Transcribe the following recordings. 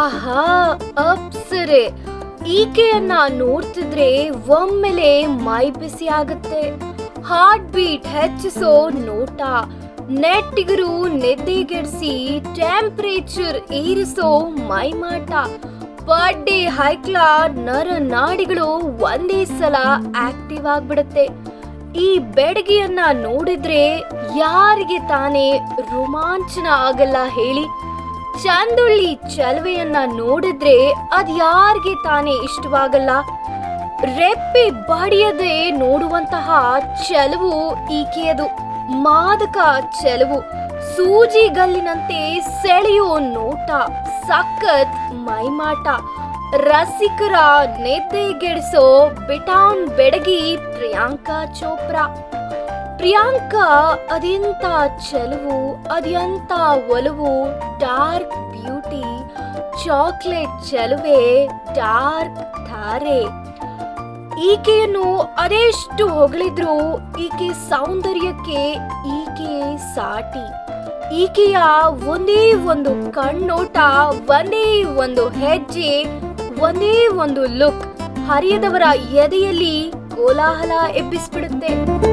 ಆಹಾ ಅಪ್ಸರೆ ಈಕೆಯನ್ನ ನೋಡ್ತಿದ್ರೆ ಒಮ್ಮೆಲೆ ಮೈ ಬಿಸಿ ಆಗುತ್ತೆ ಹಾರ್ಟ್ ಬೀಟ್ ಹೆಚ್ಚಿಸೋ ನೋಟ ನೆಟ್ಟಿಗರು ನಿದ್ದೆಗೆಡಿಸಿ ಟೆಂಪರೇಚರ್ ಏರಿಸೋ ಮೈಮಾಟ ಬರ್ಡೇ ಹೈಕ್ಲ ನರ ನಾಡಿಗಳು ಒಂದೇ ಸಲ ಆಕ್ಟಿವ್ ಆಗ್ಬಿಡುತ್ತೆ ಈ ಬೆಡಗಿಯನ್ನ ನೋಡಿದ್ರೆ ಯಾರಿಗೆ ತಾನೇ ರೋಮಾಂಚನ ಆಗಲ್ಲ ಹೇಳಿ ಚಂದುಳ್ಳಿ ಚಲವೆಯನ್ನ ನೋಡಿದ್ರೆ ಅದ್ ಯಾರಿಗೆ ತಾನೇ ಇಷ್ಟವಾಗಲ್ಲ ರೆಪ್ಪೆ ಬಡಿಯದೆ ನೋಡುವಂತಹ ಚೆಲುವು ಈಕೆಯದು ಮಾದಕ ಚೆಲುವು ಸೂಜಿಗಲ್ಲಿನಂತೆ ಸೆಳೆಯೋ ನೋಟ ಸಖತ್ ಮೈಮಾಟ ರಸಿಕರ ನಿದ್ದೆಗೆಡಿಸೋ ಬಿಟಾನ್ ಬೆಡಗಿ ಪ್ರಿಯಾಂಕಾ ಚೋಪ್ರಾ ಪ್ರಿಯಾಂಕಾ ಅದೆಂತ ಚೆಲುವು ಅದೆಂತ ಒಲವು ಡಾರ್ಕ್ ಬ್ಯೂಟಿ ಚಾಕ್ಲೇಟ್ ಚೆಲುವೆ ಡಾರ್ಕ್ ಧಾರೆ ಈಕೆಯನ್ನು ಅದೆಷ್ಟು ಹೊಗಳಿದ್ರು ಈಕೆ ಸೌಂದರ್ಯಕ್ಕೆ ಈಕೆ ಸಾಟಿ ಈಕೆಯ ಒಂದೇ ಒಂದು ಕಣ್ಣೋಟ ಒಂದೇ ಒಂದು ಹೆಜ್ಜೆ ಒಂದೇ ಒಂದು ಲುಕ್ ಹರಿಯದವರ ಎದೆಯಲ್ಲಿ ಕೋಲಾಹಲ ಎಬ್ಬಿಸ್ಬಿಡುತ್ತೆ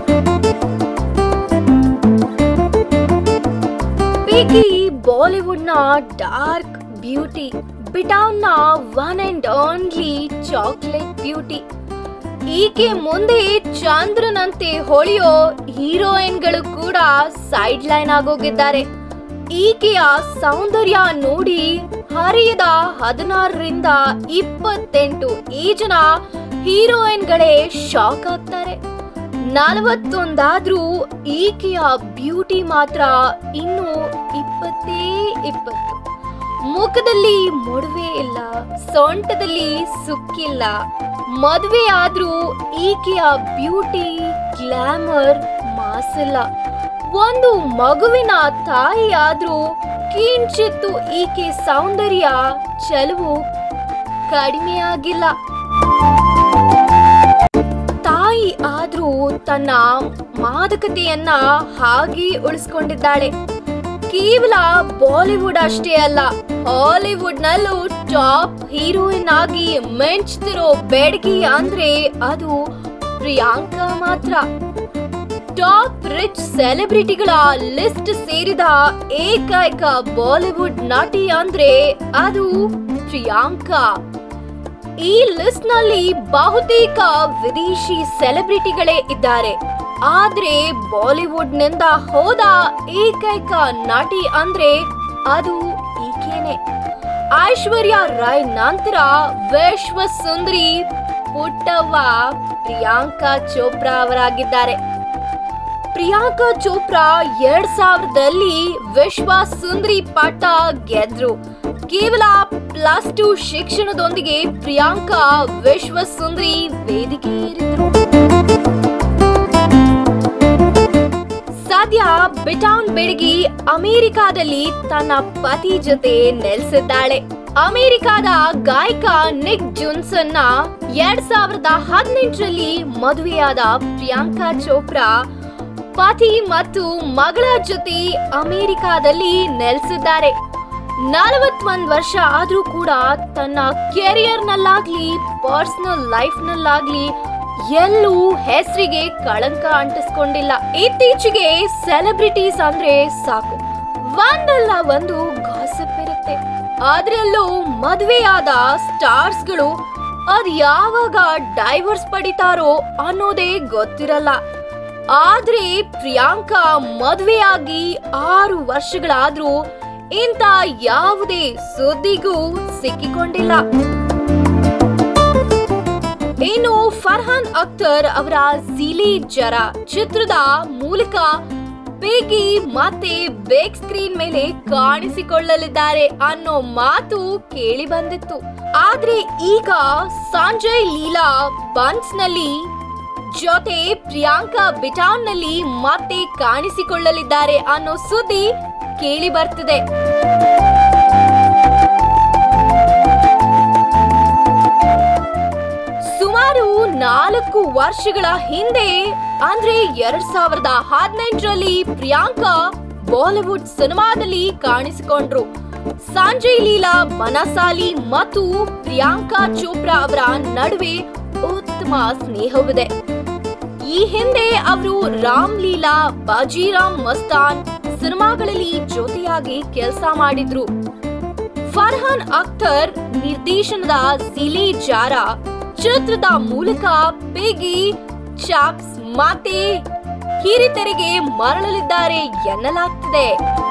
ಪೀಕಿ ಬಾಲಿವುಡ್ನ ಡಾರ್ಕ್ ಬ್ಯೂಟಿ ಬಿಟಾನ್ನ one and only chocolate beauty ಈಕೆ ಮುಂದೆ ಚಂದ್ರನಂತೆ ಹೊಳೆಯೋ ಹೀರೋಯಿನ್ಗಳು ಕೂಡ ಸೈಡ್ ಲೈನ್ ಆಗೋಗಿದ್ದಾರೆ ಈಕೆಯ ಸೌಂದರ್ಯ ನೋಡಿ ಹರಿಯದ ಹದಿನಾರರಿಂದ ಇಪ್ಪತ್ತೆಂಟು ಈ ಜನ ಹೀರೋಯಿನ್ಗಳೇ ಶಾಕ್ ಆಗ್ತಾರೆ ನಲವತ್ತೊಂದಾದ್ರೂ ಈಕೆಯ ಬ್ಯೂಟಿ ಮಾತ್ರ ಇನ್ನು ಇಪ್ಪತ್ತೇ ಇಪ್ಪತ್ತು ಮುಖದಲ್ಲಿ ಮೊಡವೆ ಇಲ್ಲ ಸೊಂಟದಲ್ಲಿ ಸುಕ್ಕಿಲ್ಲ ಮದುವೆ ಆದ್ರೂ ಈಕೆಯ ಬ್ಯೂಟಿ ಗ್ಲಾಮರ್ ಮಾಸಿಲ್ಲ ಒಂದು ಮಗುವಿನ ತಾಯಿ ಆದ್ರೂ ಕಿಂಚಿತ್ತು ಈಕೆ ಸೌಂದರ್ಯ ಚೆಲುವು ಕಡಿಮೆಯಾಗಿಲ್ಲ ತಾಯಿ ಆದ್ರೂ ತನ್ನ ಮಾದಕತೆಯನ್ನ ಹಾಗೆ ಉಳಿಸ್ಕೊಂಡಿದ್ದಾಳೆ ಕೇವಲ ಬಾಲಿವುಡ್ ಅಷ್ಟೇ ಅಲ್ಲ ಹಾಲಿವುಡ್ ನಲ್ಲೂ ಟಾಪ್ ಹೀರೋಯಿನ್ ಆಗಿ ಮಿಂಚ್ತಿರೋ ಬೆಡಗಿ ಅಂದ್ರೆ ಅದು ಪ್ರಿಯಾಂಕಾ ಮಾತ್ರ ಟಾಪ್ ರಿಚ್ ಸೆಲೆಬ್ರಿಟಿಗಳ ಲಿಸ್ಟ್ ಸೇರಿದ ಏಕೈಕ ಬಾಲಿವುಡ್ ನಟಿ ಅಂದ್ರೆ ಅದು ಪ್ರಿಯಾಂಕಾ ಈ ಲಿಸ್ಟ್ ನಲ್ಲಿ ಬಹುತೇಕ ವಿದೇಶಿ ಸೆಲೆಬ್ರಿಟಿಗಳೇ ಇದ್ದಾರೆ ಆದ್ರೆ ಬಾಲಿವುಡ್ ನಿಂದ ಹೋದ ಏಕೈಕ ನಟಿ ಅಂದ್ರೆ ಅದು ಈಕೆನೆ ಐಶ್ವರ್ಯ ರಾಯ್ ನಂತರ ವಿಶ್ವ ಸುಂದರಿ ಪುಟ್ಟವ್ವ ಪ್ರಿಯಾಂಕಾ ಚೋಪ್ರಾ ಅವರಾಗಿದ್ದಾರೆ ಪ್ರಿಯಾಂಕಾ ಚೋಪ್ರಾ ಎರಡ್ ಸಾವಿರದಲ್ಲಿ ವಿಶ್ವ ಸುಂದರಿ ಪಟ್ಟ ಗೆದ್ರು ಕೇವಲ ಪ್ಲಸ್ ಟು ಶಿಕ್ಷಣದೊಂದಿಗೆ ಪ್ರಿಯಾಂಕಾ ವಿಶ್ವ ಸುಂದರಿ ವೇದಿಕೆ ಏರಿದ್ರು ಸದ್ಯ ಬಿಟಾನ್ ಬೆಡಗಿ ಅಮೆರಿಕಾದಲ್ಲಿ ತನ್ನ ಪತಿ ಜೊತೆ ನೆಲೆಸಿದ್ದಾಳೆ ಅಮೆರಿಕಾದ ಗಾಯಕ ನಿಕ್ ಜುನ್ಸನ್ ನ ಎರಡ್ ಸಾವಿರದ ಹದಿನೆಂಟರಲ್ಲಿ ಮದುವೆಯಾದ ಪ್ರಿಯಾಂಕಾ ಚೋಪ್ರಾ ಪತಿ ಮತ್ತು ಮಗಳ ಜೊತೆ ಅಮೆರಿಕಾದಲ್ಲಿ ನೆಲೆಸಿದ್ದಾರೆ ನಲವತ್ತೊಂದ್ ವರ್ಷ ಆದ್ರೂ ಕೂಡ ತನ್ನ ಕೆರಿಯರ್ ನಲ್ಲಾಗ್ಲಿ ಪರ್ಸನಲ್ ಲೈಫ್ ನಲ್ಲಾಗ್ಲಿ ಎಲ್ಲೂ ಹೆಸರಿಗೆ ಕಳಂಕ ಅಂಟಿಸ್ಕೊಂಡಿಲ್ಲ ಇತ್ತೀಚೆಗೆ ಸೆಲೆಬ್ರಿಟೀಸ್ ಅಂದ್ರೆ ಸಾಕು ಒಂದಲ್ಲ ಒಂದು ಗಾಸಿಪ್ ಇರುತ್ತೆ ಅದ್ರಲ್ಲೂ ಮದ್ವೆಯಾದ ಸ್ಟಾರ್ಸ್ಗಳು ಅದ್ ಯಾವಾಗ ಡೈವರ್ಸ್ ಪಡಿತಾರೋ ಅನ್ನೋದೇ ಗೊತ್ತಿರಲ್ಲ ಆದ್ರೆ ಪ್ರಿಯಾಂಕಾ ಮದ್ವೆಯಾಗಿ ಆರು ವರ್ಷಗಳಾದ್ರೂ ಇಂಥ ಯಾವುದೇ ಸುದ್ದಿಗೂ ಸಿಕ್ಕಿಕೊಂಡಿಲ್ಲ ಇನ್ನು ಫರ್ಹಾನ್ ಅಖ್ತರ್ ಅವರ ಜಿಲಿ ಜರ ಚಿತ್ರದ ಮೂಲಕ ಬೇಗಿ ಮತ್ತೆ ಬಿಗ್ ಸ್ಕ್ರೀನ್ ಮೇಲೆ ಕಾಣಿಸಿಕೊಳ್ಳಲಿದ್ದಾರೆ ಅನ್ನೋ ಮಾತು ಕೇಳಿ ಬಂದಿತ್ತು ಆದ್ರೆ ಈಗ ಸಂಜಯ್ ಲೀಲಾ ಬನ್ಸ್ ನಲ್ಲಿ ಜೊತೆ ಪ್ರಿಯಾಂಕಾ ಬಿಟಾನ್ ನಲ್ಲಿ ಮತ್ತೆ ಕಾಣಿಸಿಕೊಳ್ಳಲಿದ್ದಾರೆ ಅನ್ನೋ ಸುದ್ದಿ ಕೇಳಿ ಬರ್ತಿದೆ ಸುಮಾರು ನಾಲ್ಕು ವರ್ಷಗಳ ಹಿಂದೆ ಅಂದ್ರೆ ಎರಡ್ ಸಾವಿರದ ಹದಿನೆಂಟರಲ್ಲಿ ಪ್ರಿಯಾಂಕಾ ಬಾಲಿವುಡ್ ಸಿನಿಮಾದಲ್ಲಿ ಕಾಣಿಸಿಕೊಂಡ್ರು ಸಂಜಯ್ ಲೀಲಾ ಬನಸಾಲಿ ಮತ್ತು ಪ್ರಿಯಾಂಕಾ ಚೋಪ್ರಾ ಅವರ ನಡುವೆ ಉತ್ತಮ ಸ್ನೇಹವಿದೆ ಈ ಹಿಂದೆ ಅವರು ರಾಮ್ ಲೀಲಾ ಬಾಜಿರಾಮ್ ಮಸ್ತಾನ್ ಸಿನಿಮಾಗಳಲ್ಲಿ ಜೊತೆಯಾಗಿ ಕೆಲಸ ಮಾಡಿದ್ರು ಫರ್ಹಾನ್ ಅಖ್ತರ್ ನಿರ್ದೇಶನದ ಸಿಲಿ ಜಾರ ಚಿತ್ರದ ಮೂಲಕ ಪೆಗಿ ಚಾಪ್ಸ್ ಮತ್ತೆ ಹಿರಿತೆರೆಗೆ ಮರಳಲಿದ್ದಾರೆ ಎನ್ನಲಾಗ್ತಿದೆ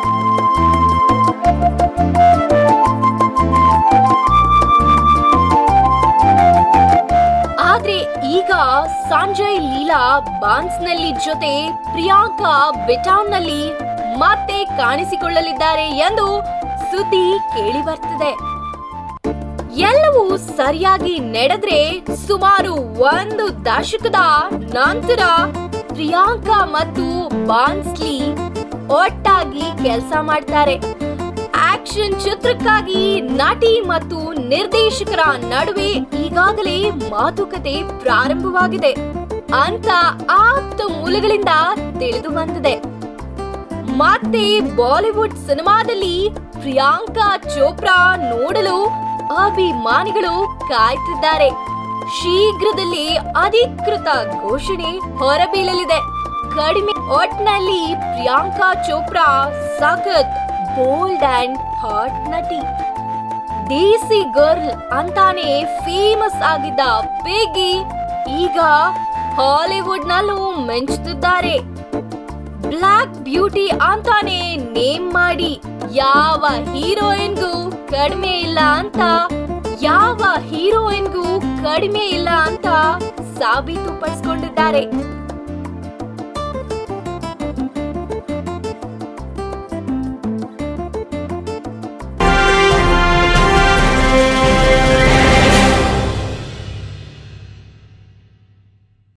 ಆದ್ರೆ ಈಗ ಸಂಜಯ್ ಲೀಲಾ ಬಾನ್ಸ್ನಲ್ಲಿ ಜೊತೆ ಪ್ರಿಯಾಂಕಾ ಬೆಟಾನ್ನಲ್ಲಿ ಮತ್ತೆ ಕಾಣಿಸಿಕೊಳ್ಳಲಿದ್ದಾರೆ ಎಂದು ಸುದ್ದಿ ಕೇಳಿ ಬರ್ತಿದೆ ಎಲ್ಲವೂ ಸರಿಯಾಗಿ ನಡೆದ್ರೆ ಸುಮಾರು ಒಂದು ದಶಕದ ನಂತರ ಪ್ರಿಯಾಂಕಾ ಮತ್ತು ಬಾನ್ಸ್ಲಿ ಒಟ್ಟಾಗಿ ಕೆಲಸ ಮಾಡ್ತಾರೆ ಆಕ್ಷನ್ ಚಿತ್ರಕ್ಕಾಗಿ ನಟಿ ಮತ್ತು ನಿರ್ದೇಶಕರ ನಡುವೆ ಈಗಾಗಲೇ ಮಾತುಕತೆ ಪ್ರಾರಂಭವಾಗಿದೆ ಅಂತ ಆಪ್ತ ಮೂಲಗಳಿಂದ ತಿಳಿದು ಬಂದಿದೆ ಮತ್ತೆ ಬಾಲಿವುಡ್ ಸಿನಿಮಾದಲ್ಲಿ ಪ್ರಿಯಾಂಕಾ ಚೋಪ್ರಾ ನೋಡಲು ಅಭಿಮಾನಿಗಳು ಕಾಯ್ತಿದ್ದಾರೆ ಶೀಘ್ರದಲ್ಲೇ ಅಧಿಕೃತ ಘೋಷಣೆ ಹೊರಬೀಳಲಿದೆ ಕಡಿಮೆ ಒಟ್ನಲ್ಲಿ ಪ್ರಿಯಾಂಕಾ ಚೋಪ್ರಾ ಸಖತ್ ಬೋಲ್ಡ್ ಅಂಡ್ ಹಾಟ್ ನಟಿ ದೇಸಿ ಗರ್ಲ್ ಅಂತಾನೆ ಫೇಮಸ್ ಆಗಿದ್ದ ಪೇಗಿ ಈಗ ಹಾಲಿವುಡ್ ನಲ್ಲೂ ಮಿಂಚುತ್ತಿದ್ದಾರೆ ಬ್ಲಾಕ್ ಬ್ಯೂಟಿ ಅಂತಾನೆ ನೇಮ್ ಮಾಡಿ ಯಾವ ಹೀರೋಯಿನ್ಗೂ ಕಡಿಮೆ ಇಲ್ಲ ಅಂತ ಯಾವ ಹೀರೋಯಿನ್ಗೂ ಕಡಿಮೆ ಇಲ್ಲ ಅಂತ ಸಾಬೀತು ಪಡಿಸ್ಕೊಂಡಿದ್ದಾರೆ